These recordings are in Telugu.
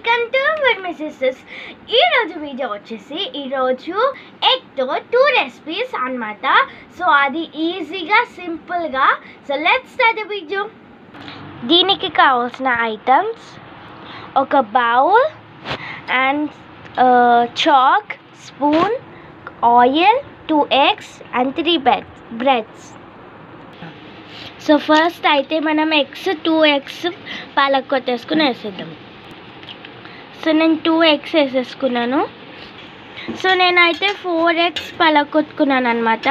welcome to with my sisters ఈరోజు వీడియో వచ్చేసి ఈరోజు ఎగ్తో టూ రెసిపీస్ అన్నమాట సో అది ఈజీగా సింపుల్గా so let's start the video దీనికి కావాల్సిన ఐటమ్స్ ఒక బౌల్ అండ్ చాక్ spoon oil two eggs and three bread breads so first అయితే మనం ఎగ్స్ టూ ఎగ్స్ పాలక్ కొట్టేసుకుని వేసేద్దాం సో నేను టూ ఎగ్స్ వేసేసుకున్నాను సో నేనైతే ఫోర్ ఎగ్స్ పాలక్ కొట్టుకున్నాను అనమాట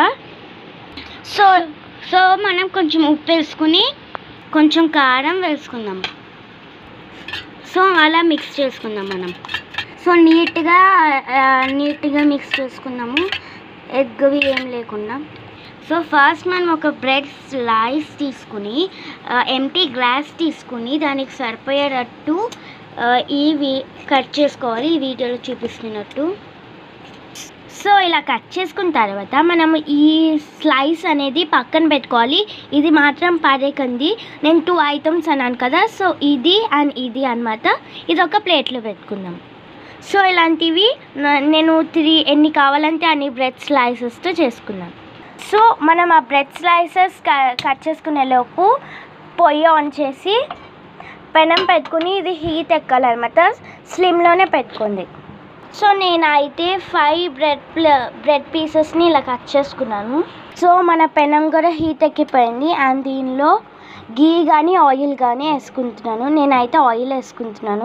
సో సో మనం కొంచెం ఉప్పు వేసుకుని కొంచెం కారం వేసుకుందాం సో అలా మిక్స్ చేసుకుందాం మనం సో నీట్గా ఆ, నీట్గా మిక్స్ చేసుకుందాము ఎగ్వి ఏం లేకుండా సో ఫస్ట్ మనం ఒక బ్రెడ్ స్లైస్ తీసుకుని ఎంటీ గ్లాస్ తీసుకుని దానికి సరిపోయేటట్టు ఆ, ఇవి కట్ చేసుకోవాలి ఈ వీడియోలో చూపిస్తున్నట్టు సో ఇలా కట్ చేసుకున్న తర్వాత మనము ఈ స్లైస్ అనేది పక్కన పెట్టుకోవాలి ఇది మాత్రం పడేకంది నేను టూ ఐటమ్స్ అన్నాను కదా సో ఇది అండ్ ఇది అన్నమాట ఇది ఒక ప్లేట్లో పెట్టుకుందాం సో ఇలాంటివి న- నేను త్రీ ఎన్ని కావాలంటే అన్ని బ్రెడ్ స్లైసెస్తో చేసుకున్నాను సో మనం ఆ బ్రెడ్ స్లైసెస్ కట్ చేసుకునే లోపు పొయ్యి ఆన్ చేసి పెనం పెట్టుకుని ఇది హీట్ ఎక్కాలన్నమాట స్లిమ్లోనే పెట్టుకుంది సో నేనైతే ఫైవ్ బ్రెడ్ బ్రెడ్ పీసెస్ని ఇలా కట్ చేసుకున్నాను సో మన పెనం కూడా హీట్ ఎక్కిపోయింది అండ్ దీనిలో గీ కానీ ఆయిల్ కానీ వేసుకుంటున్నాను నేనైతే ఆయిల్ వేసుకుంటున్నాను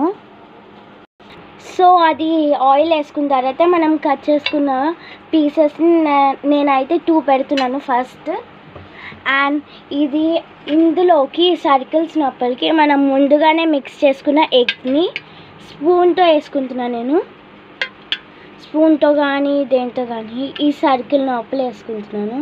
సో అది ఆయిల్ వేసుకున్న తర్వాత మనం కట్ చేసుకున్న పీసెస్ని నేనైతే టూ పెడుతున్నాను ఫస్ట్ అండ్ ఇది ఇందులోకి సర్కిల్స్ లోపలికి మనం ముందుగానే మిక్స్ చేసుకున్న ఎగ్ని స్పూన్తో వేసుకుంటున్నాను నేను స్పూన్తో కానీ దేంతో కానీ ఈ సర్కిల్ లోపల వేసుకుంటున్నాను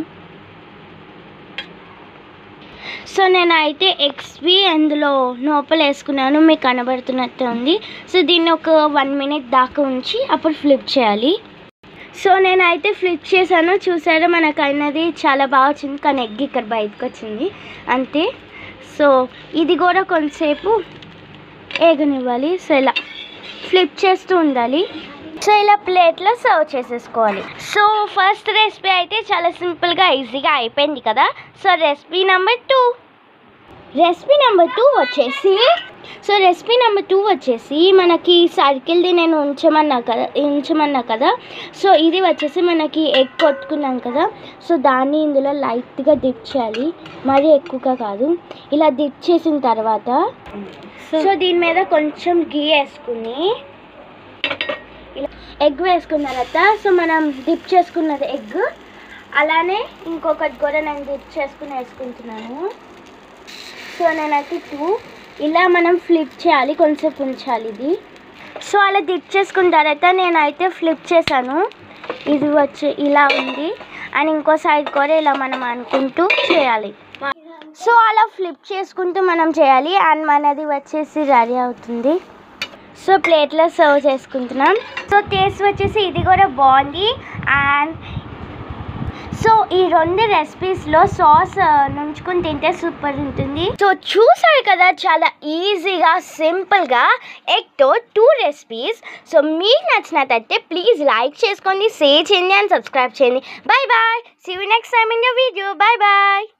సో నేనైతే ఎగ్స్వి అందులో లోపల వేసుకున్నాను మీకు కనబడుతున్నట్టు ఉంది సో దీన్ని ఒక వన్ మినిట్ దాకా ఉంచి అప్పుడు ఫ్లిప్ చేయాలి సో నేనైతే ఫ్లిప్ చేశాను చూసారు మనకు అయినది చాలా బాగా వచ్చింది కానీ ఎగ్ ఇక్కడ బయటకు వచ్చింది అంతే సో ఇది కూడా కొంతసేపు ఏగనివ్వాలి సో ఇలా ఫ్లిప్ చేస్తూ ఉండాలి సో ఇలా ప్లేట్లో సర్వ్ చేసేసుకోవాలి సో ఫస్ట్ రెసిపీ అయితే చాలా సింపుల్గా ఈజీగా అయిపోయింది కదా so recipe number two recipe number two వచ్చేసి సో రెసిపీ నెంబర్ టూ వచ్చేసి మనకి సర్కిల్ది నేను ఉంచమన్నా కదా ఉంచమన్నా కదా సో ఇది వచ్చేసి మనకి ఎగ్ కొట్టుకున్నాం కదా సో దాన్ని ఇందులో లైట్గా డిప్ చేయాలి మరీ ఎక్కువగా కాదు ఇలా డిప్ చేసిన తర్వాత సో దీని మీద కొంచెం గీ వేసుకుని ఇలా ఎగ్ వేసుకున్న తర్వాత సో మనం డిప్ చేసుకున్నది ఎగ్ అలానే ఇంకొకటి కూడా నేను డిప్ చేసుకుని వేసుకుంటున్నాను సో నేనైతే టూ ఇలా మనం ఫ్లిప్ చేయాలి కొంచెంసేపు ఉంచాలి ఇది సో అలా డిప్ చేసుకున్న తర్వాత నేనైతే ఫ్లిప్ చేశాను ఇది వచ్చి ఇలా ఉంది అండ్ ఇంకో సైడ్ కూడా ఇలా మనం అనుకుంటూ చేయాలి సో అలా ఫ్లిప్ చేసుకుంటూ మనం చేయాలి అండ్ మనది వచ్చేసి రెడీ అవుతుంది సో ప్లేట్లో సర్వ్ చేసుకుంటున్నాం సో టేస్ట్ వచ్చేసి ఇది కూడా బాగుంది అండ్ సో ఈ రెండు రెసిపీస్లో సాస్ నుంచుకుని తింటే సూపర్ ఉంటుంది సో చూసారు కదా చాలా ఈజీగా సింపుల్గా ఎగ్తో టూ రెసిపీస్ సో మీకు నచ్చినట్టయితే ప్లీజ్ లైక్ చేసుకోండి షేర్ చేయండి అండ్ సబ్స్క్రైబ్ చేయండి bye bye see you next time in your video bye bye